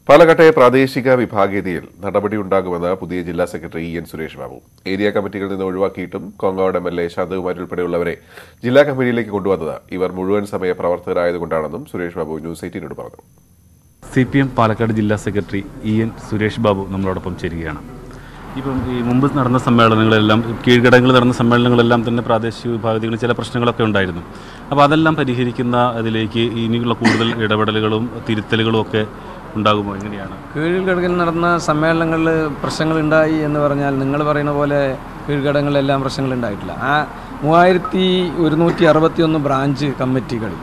പാലക്കാട്ടെ പ്രാദേശിക വിഭാഗീയതയിൽ നടപടിയുണ്ടാകുമെന്ന് പുതിയ ജില്ലാ secretary E N Suresh Babu area കമ്മിറ്റികളിൽ നിന്ന് ഒഴിവാക്കിയിട്ടും Kongad M L A Shanthakumari ഉൾപ്പെടെയുള്ളവരെ ജില്ലാ കമ്മിറ്റിയിലേക്ക് കൊണ്ടുവന്നത് ഇവർ മുഴുവൻ സമയ പ്രവർത്തകരായതുകൊണ്ടാണെന്നും സുരേഷ് ബാബു ന്യൂസ് എയ്റ്റീനോട് പറഞ്ഞു സി പി എം പാലക്കാട് ജില്ലാ secretary E N Suresh Babu നമ്മളോടൊപ്പം ചേരുകയാണ് ഇപ്പം ഈ മുമ്പ് നടന്ന സമ്മേളനങ്ങളെല്ലാം കീഴ്ഘടകങ്ങളിൽ നടന്ന സമ്മേളനങ്ങളെല്ലാം തന്നെ പ്രാദേശിക വിഭാഗത്തിൽ ചില പ്രശ്നങ്ങളൊക്കെ ഉണ്ടായിരുന്നു അപ്പോൾ അതെല്ലാം പരിഹരിക്കുന്ന അതിലേക്ക് ഇനിയുള്ള കൂടുതൽ ഇടപെടലുകളും തിരുത്തലുകളും ഒക്കെ ഉണ്ടാകുമോ എങ്ങനെയാണ് കീഴ്ഘടകിൽ നടന്ന സമ്മേളനങ്ങളിൽ പ്രശ്നങ്ങളുണ്ടായി എന്ന് പറഞ്ഞാൽ നിങ്ങൾ പറയുന്ന പോലെ കീഴ്ഘടകങ്ങളിലെല്ലാം പ്രശ്നങ്ങൾ ഉണ്ടായിട്ടില്ല ആ മൂവായിരത്തി ഒരുന്നൂറ്റി അറുപത്തി ഒന്ന് ബ്രാഞ്ച് കമ്മിറ്റികളിൽ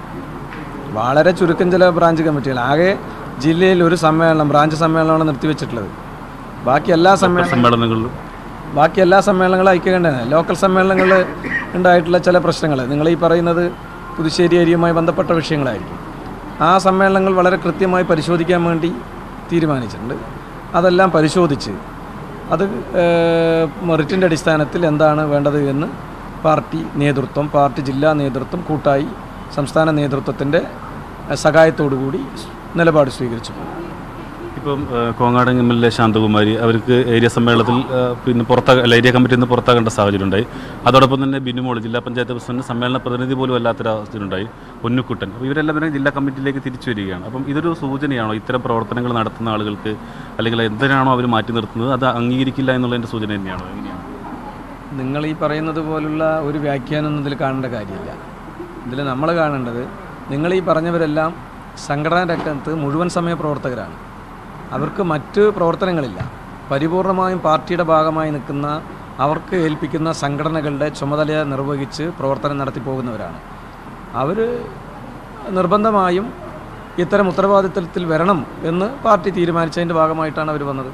വളരെ ചുരുക്കം ചില ബ്രാഞ്ച് കമ്മിറ്റികൾ ആകെ ജില്ലയിൽ ഒരു സമ്മേളനം ബ്രാഞ്ച് സമ്മേളനമാണ് നിർത്തിവെച്ചിട്ടുള്ളത് ബാക്കി എല്ലാ സമ്മേളനം സമ്മേളനങ്ങളിലും ബാക്കി എല്ലാ സമ്മേളനങ്ങളും ഐക്യകണ്ഠേന ലോക്കൽ സമ്മേളനങ്ങളിൽ ഉണ്ടായിട്ടുള്ള ചില പ്രശ്നങ്ങൾ നിങ്ങൾ ഈ പറയുന്നത് പുതുശ്ശേരി ഏരിയയുമായി ബന്ധപ്പെട്ട വിഷയങ്ങളായിരിക്കും ആ സമ്മേളനങ്ങൾ വളരെ കൃത്യമായി പരിശോധിക്കാൻ വേണ്ടി തീരുമാനിച്ചിട്ടുണ്ട് അതെല്ലാം പരിശോധിച്ച് അത് മെറിറ്റിൻ്റെ അടിസ്ഥാനത്തിൽ എന്താണ് വേണ്ടത് എന്ന് പാർട്ടി നേതൃത്വം പാർട്ടി ജില്ലാ നേതൃത്വം കൂട്ടായി സംസ്ഥാന നേതൃത്വത്തിൻ്റെ സഹായത്തോടു കൂടി നിലപാട് സ്വീകരിച്ചു പോകും ഇപ്പം ഏഹ്, Kongad M L A Shanthakumari അവർക്ക് ഏരിയ സമ്മേളനത്തിൽ ഏഹ്, പിന്നെ പുറത്താ അല്ല ഏരിയ കമ്മിറ്റിയിൽ നിന്ന് പുറത്താകേണ്ട സാഹചര്യം ഉണ്ടായി അതോടൊപ്പം തന്നെ ബിനുമോൾ ജില്ലാ പഞ്ചായത്ത് പ്രസിഡന്റ് സമ്മേളന പ്രതിനിധി പോലും അല്ലാത്തൊരവസ്ഥയുണ്ടായി പൊന്നുക്കുട്ടൻ അപ്പോൾ ഇവരെല്ലാം തന്നെ ജില്ലാ കമ്മിറ്റിയിലേക്ക് തിരിച്ചു വരികയാണ് അപ്പം ഇതൊരു സൂചനയാണോ ഇത്തരം പ്രവർത്തനങ്ങൾ നടത്തുന്ന ആളുകൾക്ക് അല്ലെങ്കിൽ എന്തിനാണോ അവർ മാറ്റി നിർത്തുന്നത് അത് അംഗീകരിക്കില്ല എന്നുള്ളതിൻ്റെ സൂചന തന്നെയാണോ എങ്ങനെയാണ് നിങ്ങൾ ഈ പറയുന്നത് പോലുള്ള ഒരു വ്യാഖ്യാനമൊന്നും ഇതിൽ കാണേണ്ട കാര്യമില്ല ഇതിൽ നമ്മൾ കാണേണ്ടത് നിങ്ങൾ ഈ പറഞ്ഞവരെല്ലാം സംഘടനാ രംഗത്ത് മുഴുവൻ സമയ പ്രവർത്തകരാണ് അവർക്ക് മറ്റ് പ്രവർത്തനങ്ങളില്ല പരിപൂർണമായും പാർട്ടിയുടെ ഭാഗമായി നിൽക്കുന്ന അവർക്ക് ഏൽപ്പിക്കുന്ന സംഘടനകളുടെ ചുമതല നിർവഹിച്ച് പ്രവർത്തനം നടത്തി പോകുന്നവരാണ് അവർ നിർബന്ധമായും ഇത്തരം ഉത്തരവാദിത്തത്തിൽ വരണം എന്ന് പാർട്ടി തീരുമാനിച്ചതിൻ്റെ ഭാഗമായിട്ടാണ് അവർ വന്നത്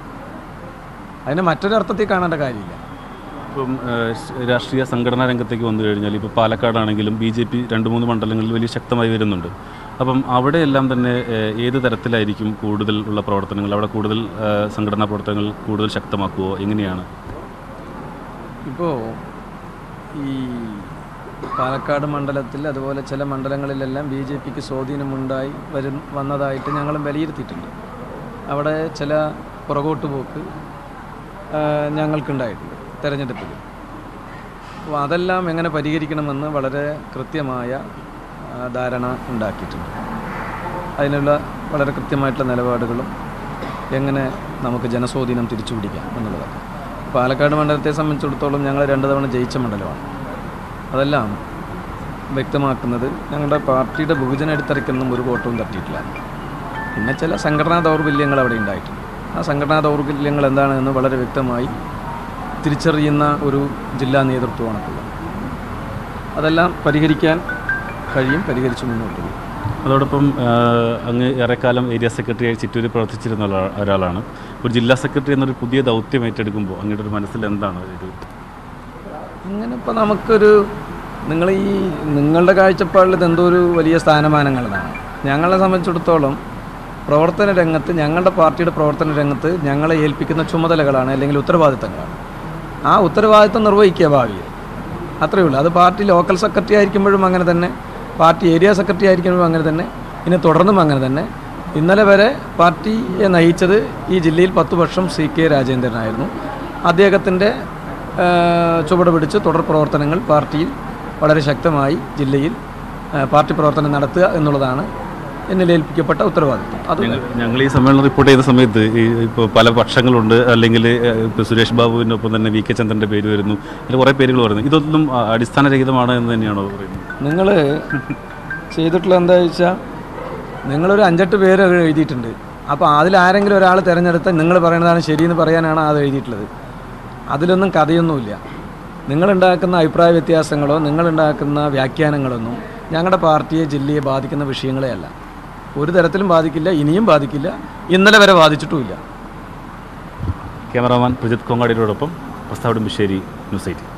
അതിനെ മറ്റൊരർത്ഥത്തിൽ കാണേണ്ട കാര്യമില്ല ഇപ്പം ഏഹ്, സ് രാഷ്ട്രീയ സംഘടനാ രംഗത്തേക്ക് വന്നു കഴിഞ്ഞാൽ ഇപ്പോൾ പാലക്കാടാണെങ്കിലും ബി ജെ പി രണ്ട് മൂന്ന് മണ്ഡലങ്ങളിൽ വലിയ ശക്തമായി വരുന്നുണ്ട് അപ്പം അവിടെയെല്ലാം തന്നെ ഏഹ്, ഏത് തരത്തിലായിരിക്കും കൂടുതൽ ഉള്ള പ്രവർത്തനങ്ങൾ അവിടെ കൂടുതൽ ഏഹ്, സംഘടനാ പ്രവർത്തനങ്ങൾ കൂടുതൽ ശക്തമാക്കുമോ എങ്ങനെയാണ് ഇപ്പോൾ ഈ പാലക്കാട് മണ്ഡലത്തിൽ അതുപോലെ ചില മണ്ഡലങ്ങളിലെല്ലാം ബി ജെ പിക്ക് സ്വാധീനമുണ്ടായി വരും വന്നതായിട്ട് ഞങ്ങളും വിലയിരുത്തിയിട്ടുണ്ട് അവിടെ ചില പുറകോട്ട് പോക്ക് ആ, ഞങ്ങൾക്കുണ്ടായിട്ടുണ്ട് തെരഞ്ഞെടുപ്പിൽ അപ്പോൾ അതെല്ലാം എങ്ങനെ പരിഹരിക്കണമെന്ന് വളരെ കൃത്യമായ ആ, ധാരണ ഉണ്ടാക്കിയിട്ടുണ്ട് അതിനുള്ള വളരെ കൃത്യമായിട്ടുള്ള നിലപാടുകളും എങ്ങനെ നമുക്ക് ജനസ്വാധീനം തിരിച്ചു പിടിക്കാം എന്നുള്ളതൊക്കെ പാലക്കാട് മണ്ഡലത്തെ സംബന്ധിച്ചിടത്തോളം ഞങ്ങൾ രണ്ട് തവണ ജയിച്ച മണ്ഡലമാണ് അതെല്ലാം വ്യക്തമാക്കുന്നത് ഞങ്ങളുടെ പാർട്ടിയുടെ വിഭജനം എടുത്തറയ്ക്കൊന്നും ഒരു വോട്ടവും തട്ടിയിട്ടില്ല പിന്നെ ചില സംഘടനാ ദൗർബല്യങ്ങൾ അവിടെ ഉണ്ടായിട്ടുണ്ട് ആ സംഘടനാ ദൗർബല്യങ്ങൾ എന്താണെന്ന് വളരെ വ്യക്തമായി തിരിച്ചറിയുന്ന ഒരു ജില്ലാ നേതൃത്വമാണ് ഇപ്പോൾ ഉള്ളത്. അതെല്ലാം പരിഹരിക്കാൻ കഴിയും പരിഹരിച്ച് മുന്നോട്ട് പോകും അതോടൊപ്പം ഏഹ്, അങ്ങ് ഏറെക്കാലം ഏരിയ സെക്രട്ടറിയായി ചിറ്റൂരിൽ പ്രവർത്തിച്ചിരുന്ന ഒരാ- ഒരാളാണ് ഒരു ജില്ലാ സെക്രട്ടറി എന്നൊരു പുതിയ ദൗത്യം ഏറ്റെടുക്കുമ്പോൾ അങ്ങയുടെ ഒരു മനസ്സിൽ എന്താണ് ഇത് അങ്ങനെ ഇപ്പോൾ നമുക്കൊരു നിങ്ങൾ ഈ നിങ്ങളുടെ കാഴ്ചപ്പാടിൽ ഇതെന്തോ ഒരു വലിയ സ്ഥാനമാനങ്ങളാണ് ഞങ്ങളെ സംബന്ധിച്ചിടത്തോളം പ്രവർത്തന രംഗത്ത് ഞങ്ങളുടെ പാർട്ടിയുടെ പ്രവർത്തന രംഗത്ത് ഞങ്ങളെ ഏൽപ്പിക്കുന്ന ചുമതലകളാണ് അല്ലെങ്കിൽ ഉത്തരവാദിത്തങ്ങളാണ് ആ ഉത്തരവാദിത്തം നിർവഹിക്കുക ഭാവിയിൽ അത്രയേ ഉള്ളൂ അത് പാർട്ടി ലോക്കൽ സെക്രട്ടറി ആയിരിക്കുമ്പോഴും അങ്ങനെ തന്നെ പാർട്ടി ഏരിയ സെക്രട്ടറി ആയിരിക്കുമ്പോഴും അങ്ങനെ തന്നെ ഇനി തുടർന്നും അങ്ങനെ തന്നെ ഇന്നലെ വരെ പാർട്ടിയെ നയിച്ചത് ഈ ജില്ലയിൽ പത്ത് വർഷം സി കെ രാജേന്ദ്രനായിരുന്നു അദ്ദേഹത്തിൻ്റെ ചുവട് പിടിച്ച് തുടർ പ്രവർത്തനങ്ങൾ പാർട്ടിയിൽ വളരെ ശക്തമായി ജില്ലയിൽ ആ, പാർട്ടി പ്രവർത്തനം നടത്തുക എന്നുള്ളതാണ് എന്നിൽ ഏൽപ്പിക്കപ്പെട്ട ഉത്തരവാദിത്വം അത് ഞങ്ങൾ ഞങ്ങൾ ഈ സമ്മേളനം റിപ്പോർട്ട് ചെയ്ത സമയത്ത് ഈ ഇപ്പോൾ പല പക്ഷങ്ങളുണ്ട് അല്ലെങ്കിൽ ഏഹ്, ഇപ്പോൾ സുരേഷ് ബാബുവിനൊപ്പം തന്നെ വി കെ ചന്ദ്രൻ്റെ പേര് വരുന്നു അതിൽ കുറേ പേരുകൾ വരുന്നു ഇതൊന്നും ആ, അടിസ്ഥാനരഹിതമാണ് എന്ന് തന്നെയാണോ പറയുന്നത് നിങ്ങൾ ചെയ്തിട്ടുള്ള എന്താ വെച്ചാൽ നിങ്ങളൊരു അഞ്ചെട്ട് പേര് അത് എഴുതിയിട്ടുണ്ട് അപ്പോൾ അതിൽ ആരെങ്കിലും ഒരാൾ തിരഞ്ഞെടുത്ത് നിങ്ങൾ പറയുന്നതാണ് ശരിയെന്ന് പറയാനാണ് അത് എഴുതിയിട്ടുള്ളത് അതിലൊന്നും കഥയൊന്നുമില്ല നിങ്ങളുണ്ടാക്കുന്ന അഭിപ്രായ വ്യത്യാസങ്ങളോ നിങ്ങളുണ്ടാക്കുന്ന വ്യാഖ്യാനങ്ങളൊന്നും ഞങ്ങളുടെ പാർട്ടിയെ ജില്ലയെ ബാധിക്കുന്ന വിഷയങ്ങളെ അല്ല ഒരു തരത്തിലും ബാധിക്കില്ല ഇനിയും ബാധിക്കില്ല ഇന്നലെ വരെ ബാധിച്ചിട്ടുമില്ല ക്യാമറാമാൻ പ്രജിത് കൊങ്ങാടിയോടൊപ്പം പ്രസ്താവ് ബിശ്ശേരി ന്യൂസ് എയ്റ്റീൻ